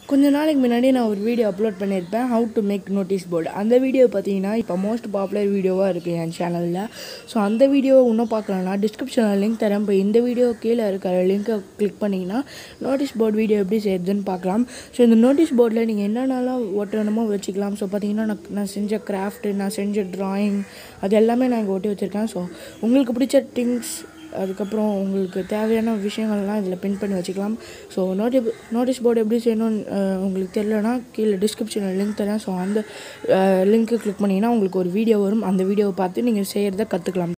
கொஞ்ச நாளைக்கு முன்னாடி நான் ஒரு வீடியோ அப்லோட் பண்ணியிருப்பேன் how to make notice board அந்த வீடியோ பார்த்தீங்கன்னா இப்போ மோஸ்ட் பாப்புலர் வீடியோவாக இருக்குது என் சேனலில் ஸோ அந்த வீடியோவை இன்னும் பார்க்கலன்னா டிஸ்கிரிப்ஷனில் லிங்க் தரேன் இப்போ இந்த வீடியோ கீழே இருக்கிற லிங்க்கை கிளிக் பண்ணிங்கன்னா நோட்டீஸ் போர்டு வீடியோ எப்படி செய்யுதுன்னு பார்க்கலாம் ஸோ இந்த நோட்டீஸ் போர்டில் நீங்கள் என்னென்னலாம் ஒட்டணுமோ வச்சுக்கலாம் ஸோ பார்த்தீங்கன்னா நான் நான் செஞ்ச கிராஃப்ட்டு நான் செஞ்ச ட்ராயிங் அது எல்லாமே நான் இங்கே ஒட்டி வச்சுருக்கேன் ஸோ உங்களுக்கு பிடிச்ச திங்ஸ் அதுக்கப்புறம் உங்களுக்கு தேவையான விஷயங்கள்லாம் இதில் பின் பண்ணி வச்சுக்கலாம் ஸோ நோட்டி நோட்டீஸ் போர்டு எப்படி செய்யணும்னு அஹ், உங்களுக்கு தெரியலனா கீழே டிஸ்கிரிப்ஷனில் லிங்க் தரேன் ஸோ அந்த லிங்க்கு கிளிக் பண்ணிங்கன்னா உங்களுக்கு ஒரு வீடியோ வரும் அந்த வீடியோவை பார்த்து நீங்கள் செய்கிறத கற்றுக்கலாம்